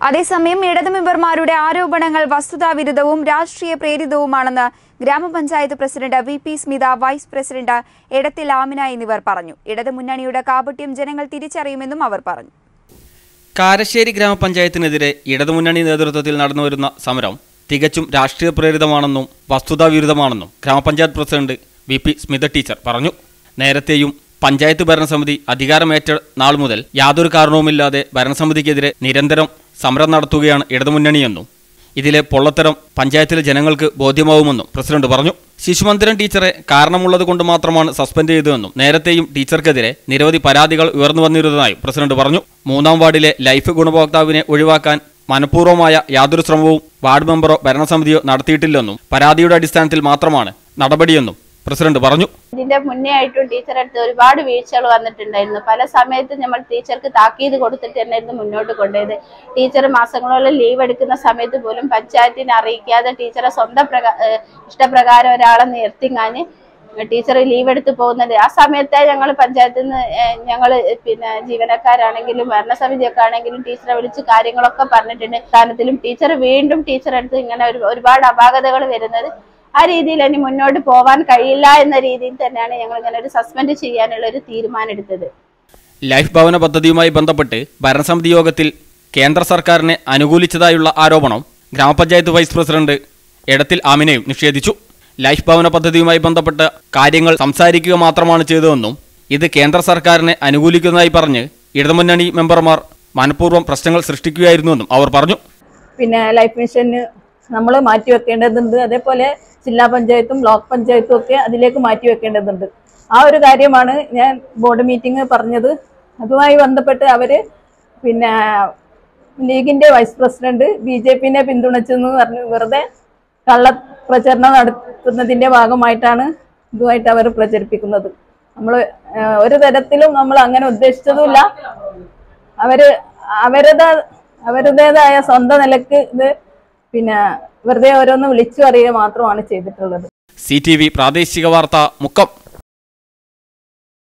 അതേസമയം ഇടതു മെമ്പർമാരുടെ ആരോപണങ്ങൾ വസ്തുതാവിരുദ്ധവും രാഷ്ട്രീയ പ്രേരിതവുമാണെന്ന് grama panchayat president V P Smitha vice president Edathil Amina എന്നിവർ പറഞ്ഞു ഇടതു മുന്നണിയുടെ കാപട്യം ജനങ്ങൾ തിരിച്ചറിയുമെന്നും അവർ പറഞ്ഞു കാരശ്ശേരി ഗ്രാമപഞ്ചായത്തിനെതിരെ ഇടതുമുന്നണി നേതൃത്വത്തിൽ നടന്നുവരുന്ന സമരം തികച്ചും രാഷ്ട്രീയ പ്രേരിതമാണെന്നും വസ്തുതാവിരുദ്ധമാണെന്നും grama panchayat president V P Smitha teacher പറഞ്ഞു നേരത്തെയും പഞ്ചായത്ത് ഭരണസമിതി അധികാരമേറ്റ നാൾ മുതൽ യാതൊരു കാരണവുമില്ലാതെ ഭരണസമിതിക്കെതിരെ നിരന്തരം സമരം നടത്തുകയാണ് ഇടതുമുന്നണിയെന്നും ഇതിലെ പൊള്ളത്തരം പഞ്ചായത്തിലെ ജനങ്ങൾക്ക് ബോധ്യമാവുമെന്നും പ്രസിഡന്റ് പറഞ്ഞു ശിശുമന്ദിരം ടീച്ചറെ കാരണമുള്ളത് കൊണ്ട് മാത്രമാണ് സസ്പെൻഡ് ചെയ്തതെന്നും നേരത്തെയും ടീച്ചർക്കെതിരെ നിരവധി പരാതികൾ ഉയർന്നു വന്നിരുന്നതായും പ്രസിഡന്റ് പറഞ്ഞു മൂന്നാം വാർഡിലെ ലൈഫ് ഗുണഭോക്താവിനെ ഒഴിവാക്കാൻ മനഃപൂർവ്വമായ യാതൊരു ശ്രമവും വാർഡ് മെമ്പറോ ഭരണസമിതിയോ നടത്തിയിട്ടില്ലെന്നും പരാതിയുടെ അടിസ്ഥാനത്തിൽ മാത്രമാണ് നടപടിയെന്നും പ്രസിഡന്റ് പറഞ്ഞു ഇതിന്റെ മുന്നേ ആയിട്ടും ടീച്ചറെ അടുത്ത് ഒരുപാട് വീഴ്ചകൾ വന്നിട്ടുണ്ടായിരുന്നു പല സമയത്തും നമ്മൾ ടീച്ചർക്ക് താക്കീത് കൊടുത്തിട്ട് തന്നെയായിരുന്നു മുന്നോട്ട് കൊണ്ടുപോയത് ടീച്ചർ മാസങ്ങളോളം ലീവ് എടുക്കുന്ന സമയത്ത് പോലും പഞ്ചായത്തിനെ അറിയിക്കാതെ ടീച്ചറെ സ്വന്തം പ്രകാ ഏഹ് ഇഷ്ടപ്രകാരം ഒരാളെ നിർത്തിങ്ങാന് ടീച്ചർ ലീവ് എടുത്ത് പോകുന്നത് ആ സമയത്തെ ഞങ്ങൾ പഞ്ചായത്തിൽ നിന്ന് ഞങ്ങൾ പിന്നെ ജീവനക്കാരാണെങ്കിലും ഭരണസമിതിയൊക്കെ ആണെങ്കിലും ടീച്ചറെ വിളിച്ച് കാര്യങ്ങളൊക്കെ പറഞ്ഞിട്ടുണ്ട് സ്ഥാനത്തിലും ടീച്ചർ വീണ്ടും ടീച്ചറെ അടുത്ത് ഇങ്ങനെ ഒരു ഒരുപാട് അപാകതകൾ വരുന്നത് ആ രീതിയിൽ ഇനി മുന്നോട്ട് പോവാൻ കഴിയില്ല എന്ന രീതിയിൽ തന്നെയാണ് ഞങ്ങൾ ഇങ്ങനെ ഒരു സസ്പെൻഡ് ചെയ്യാനുള്ള ഒരു തീരുമാനം എടുത്തത് ലൈഫ് ഭവന പദ്ധതിയുമായി ബന്ധപ്പെട്ട് ഭരണസമിതി യോഗത്തിൽ കേന്ദ്ര സർക്കാരിനെ അനുകൂലിച്ചതായുള്ള ആരോപണം ഗ്രാമപഞ്ചായത്ത് വൈസ് പ്രസിഡന്റ് എടത്തിൽ ആമിനയും നിഷേധിച്ചു ലൈഫ് ഭവന പദ്ധതിയുമായി ബന്ധപ്പെട്ട കാര്യങ്ങൾ സംസാരിക്കുക മാത്രമാണ് ചെയ്തതെന്നും ഇത് കേന്ദ്ര സർക്കാരിനെ അനുകൂലിക്കുന്നതായി പറഞ്ഞ് ഇടതുമുന്നണി മെമ്പർമാർ മനഃപൂർവ്വം പ്രശ്നങ്ങൾ സൃഷ്ടിക്കുകയായിരുന്നുവെന്നും അവർ പറഞ്ഞു പിന്നെ ലൈഫ് മിഷന് നമ്മൾ മാറ്റി വെക്കേണ്ടതുണ്ട് അതേപോലെ ജില്ലാ പഞ്ചായത്തും ബ്ലോക്ക് പഞ്ചായത്തും ഒക്കെ അതിലേക്ക് മാറ്റി വെക്കേണ്ടതുണ്ട് ആ ഒരു കാര്യമാണ് ഞാൻ ബോർഡ് മീറ്റിംഗ് പറഞ്ഞത് അതുമായി ബന്ധപ്പെട്ട് അവര് പിന്നെ ലീഗിന്റെ വൈസ് പ്രസിഡന്റ് ബി ജെ പിനെ പിന്തുണച്ചെന്ന് പറഞ്ഞ് വെറുതെ കള്ള പ്രചരണം നടത്തുന്നതിന്റെ ഭാഗമായിട്ടാണ് ഇതുമായിട്ട് അവർ പ്രചരിപ്പിക്കുന്നത് നമ്മൾ ഒരു തരത്തിലും നമ്മൾ അങ്ങനെ ഉദ്ദേശിച്ചതുമില്ല അവര് അവരുടെ അവരുടേതായ സ്വന്തം നിലക്ക് ഇത് പിന്നെ വെറുതെ ഓരോന്ന് വിളിച്ചു പറയുക മാത്രമാണ് ചെയ്തിട്ടുള്ളത് സി ടി വി പ്രാദേശിക വാർത്ത മുക്കം